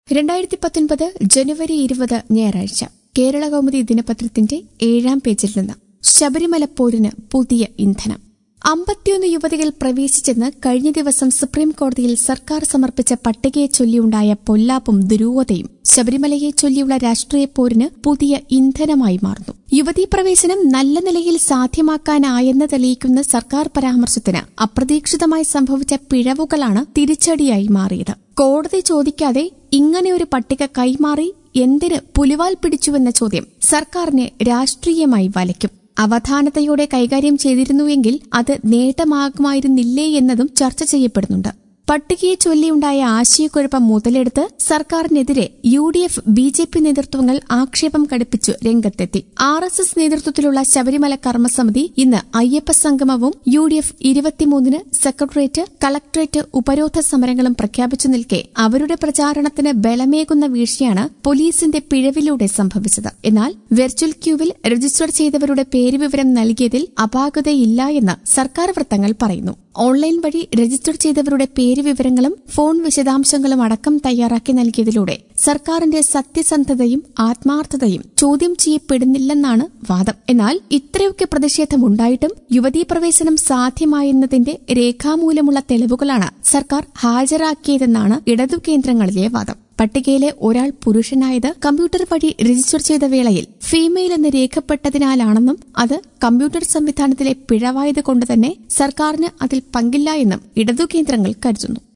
രണ്ടായിരത്തി പത്തൊൻപത് ജനുവരി ഇരുപത് ഞായറാഴ്ച കേരള കൗമുദി ദിനപത്രത്തിന്റെ ഏഴാം പേജിൽ നിന്ന് ശബരിമല പോരിന് പുതിയ ഇന്ധനം അമ്പത്തിയൊന്ന് യുവതികൾ പ്രവേശിച്ചെന്ന് കഴിഞ്ഞ ദിവസം സുപ്രീം കോടതിയിൽ സർക്കാർ സമർപ്പിച്ച പട്ടികയെ ചൊല്ലിയുണ്ടായ പൊല്ലാപ്പും ദുരൂഹതയും ശബരിമലയെ ചൊല്ലിയുള്ള രാഷ്ട്രീയ പോരിന് പുതിയ ഇന്ധനമായി മാറുന്നു യുവതീ പ്രവേശനം നല്ല നിലയിൽ സാധ്യമാക്കാനായെന്ന് തെളിയിക്കുന്ന സർക്കാർ പരാമർശത്തിന് അപ്രതീക്ഷിതമായി സംഭവിച്ച പിഴവുകളാണ് തിരിച്ചടിയായി മാറിയത് കോടതി ചോദിക്കാതെ ഇങ്ങനെയൊരു പട്ടിക കൈമാറി എന്തിന് പുലിവാൽ പിടിച്ചുവെന്ന ചോദ്യം സർക്കാരിനെ രാഷ്ട്രീയമായി വലയ്ക്കും അവധാനതയോടെ കൈകാര്യം ചെയ്തിരുന്നുവെങ്കിൽ അത് നേട്ടമാകുമായിരുന്നില്ലേ എന്നതും ചർച്ച ചെയ്യപ്പെടുന്നുണ്ട് പട്ടികയെ ചൊല്ലിയുണ്ടായ ആശയക്കുഴപ്പം മുതലെടുത്ത് സർക്കാരിനെതിരെ U D F B J P നേതൃത്വങ്ങൾ ആക്ഷേപം കടുപ്പിച്ചു രംഗത്തെത്തി ആർ എസ് എസ് നേതൃത്വത്തിലുള്ള ശബരിമല കർമ്മസമിതി ഇന്ന് അയ്യപ്പ സംഗമവും യു ഡി എഫ് ഇരുപത്തിമൂന്നിന് സെക്രട്ടേറിയറ്റ് കളക്ടറേറ്റ് ഉപരോധ സമരങ്ങളും പ്രഖ്യാപിച്ചു നിൽക്കെ അവരുടെ പ്രചാരണത്തിന് ബലമേകുന്ന വീഴ്ചയാണ് പോലീസിന്റെ പിഴവിലൂടെ സംഭവിച്ചത് എന്നാൽ വെർച്വൽ ക്യൂവിൽ രജിസ്റ്റർ ചെയ്തവരുടെ പേര് വിവരം നൽകിയതിൽ അപാകതയില്ല എന്ന് സർക്കാർ വൃത്തങ്ങൾ പറയുന്നു ഓൺലൈൻ വഴി രജിസ്റ്റർ ചെയ്തവരുടെ പേര് വിവരങ്ങളും ഫോൺ വിശദാംശങ്ങളും അടക്കം തയ്യാറാക്കി നൽകിയതിലൂടെ സർക്കാരിന്റെ സത്യസന്ധതയും ആത്മാർത്ഥതയും ചോദ്യം ചെയ്യപ്പെടുന്നില്ലെന്നാണ് വാദം എന്നാൽ ഇത്രയൊക്കെ പ്രതിഷേധമുണ്ടായിട്ടും യുവതീ പ്രവേശനം സാധ്യമായെന്നതിന്റെ രേഖാമൂലമുള്ള തെളിവുകളാണ് സർക്കാർ ഹാജരാക്കിയതെന്നാണ് ഇടതു കേന്ദ്രങ്ങളിലെ വാദം പട്ടികയിലെ ഒരാൾ പുരുഷനായത് കമ്പ്യൂട്ടർ വഴി രജിസ്റ്റർ ചെയ്ത വേളയിൽ ഫീമെയിൽ എന്ന് രേഖപ്പെട്ടതിനാലാണെന്നും അത് കമ്പ്യൂട്ടർ സംവിധാനത്തിലെ പിഴവായത് കൊണ്ട് തന്നെ സർക്കാരിന് അതിൽ പങ്കില്ല എന്നും ഇടതു കേന്ദ്രങ്ങൾ കരുതുന്നു